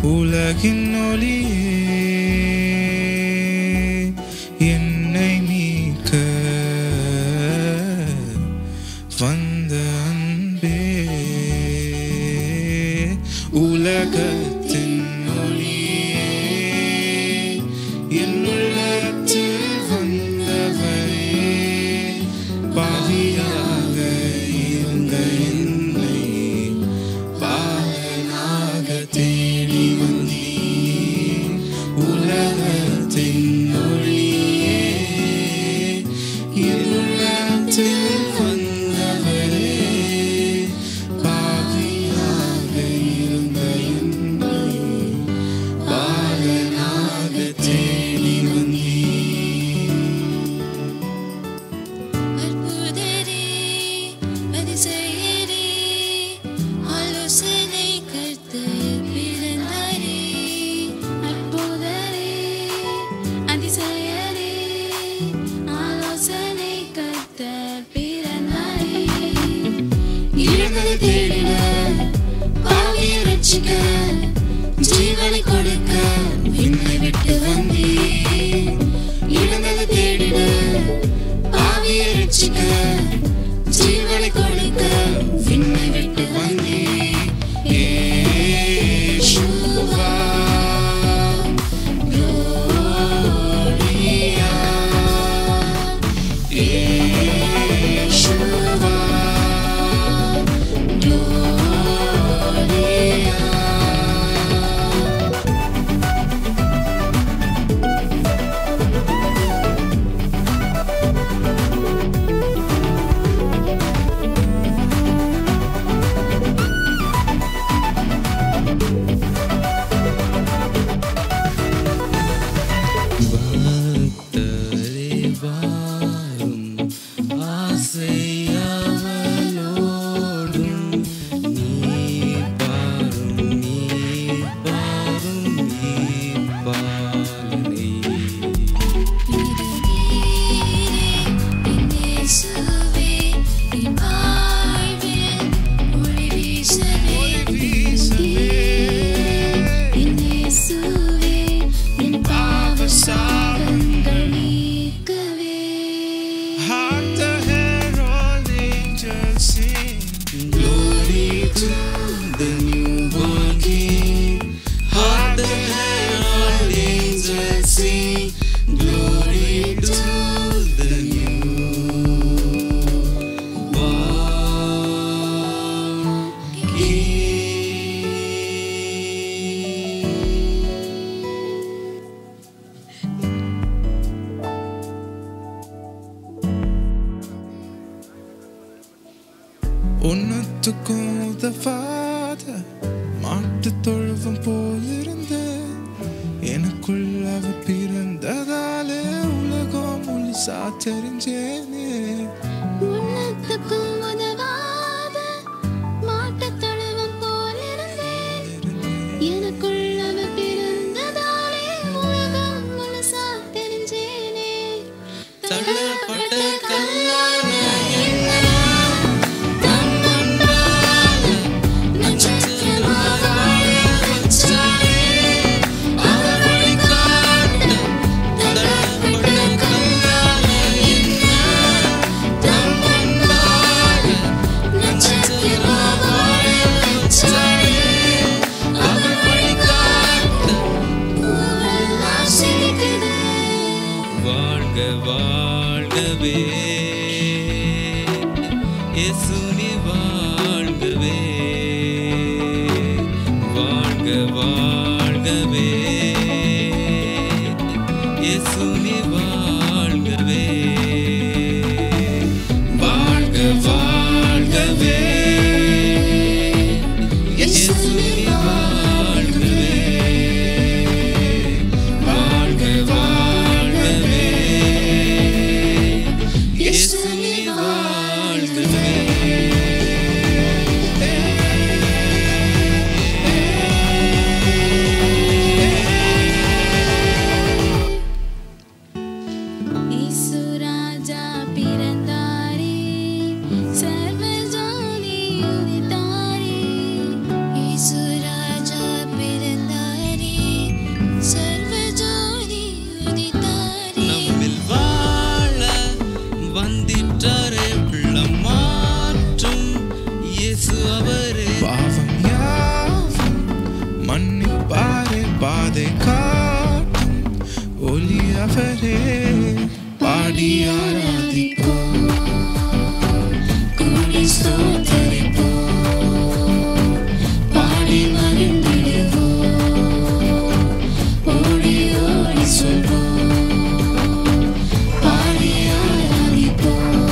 உலகின் ஒளியே என்னை மீட்க வந்த அன்பே உலகத்தின் ஒளியே என் உள்ளத்தில் வந்தவரே பாவியாக இருந்த என்னை பாலனாக தேடி வந்தீர் உலகத்தின் ஒளியே என் உள்ளத்தில் வந்தவரே பாவியாக இருந்த என்னை பாலனாக தேடி வந்தீர் அற்புதரே அதிசயரே ஆலோசனை கர்த்தர் பிறந்தாரே அற்புதரே அதிசயரே ஆலோசனை கர்த்தர் பிறந்தாரே இழந்ததை தேடிட பாவியை ரட்சிக்க ஜீவனை கொடுக்க விண்ணை விட்டு வந்தீர் இழந்ததை தேடிட பாவியை ரட்சிக்க ஜீவனை கொடுக்க விண்ணை விட்டு வந்தீர் இயேசுவா Gloria. இயேசுவா பக்தரே வாரும் ஆசையவளோடும் நீர் பாரும் நீர் பாரும் நீர் பாலனை Hark the herald angels sing, glory to the newborn King. Hark the herald angels sing, glory to the newborn King. ஒன்னுத்துக்கும் உதவாத மாட்டு தொழுவம் போல் இருந்த எனக்குள் அவ பிறந்ததாலே உலகம் முழுசா தெரிஞ்சேனே உன்னத்துக்கும் உதவாத மாட்டுத் தொழுவம் போலிருந்தேன். எனக்குள் அவ பிறந்ததாலே உலகம் முழுசா தெரிஞ்சேனே. தள்ளப்பட்ட கல்லான தம் அன்பால நட்சத்திரமாக வாழ வச்சாரே. அவர் வழிகாட்ட தள்ளப்பட்ட கல்லான என்ன? தம் அன்பால நட்சத்திரமாக வாழ வச்சாரே. அவர் வழிகாட்ட பூவெல்லாம் சிரிக்குதே. வாழ்க வாழ்கவே இயேசுனி வாழ்கவே வாழ்க வாழ்கவே இயேசுனி வாழ்கவே வாழ்க வாழ்கவே இயேசுனி வாழ்கவே வாழ்க வாழ்கவே இயேசுனி வாழ்கவே பாதை காட்டும் ஒளி அவரே பாடி ஆராதிப்போம் கூடி ஸ்தோத்தரிப்போம் பாடி மகிழ்ந்திடுவோம் ஓடி ஓடி சொல்வோம் பாடி ஆராதிப்போம்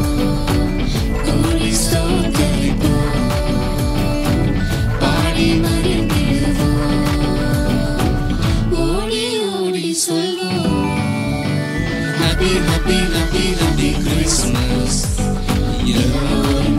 கூடி ஸ்தோத்தரிப்போம் பாடி மகிழ்ந்திடுவோம் ஓடி ஓடி சொல்வோம் Happy, happy, happy, happy Christmas. எல்லோரும்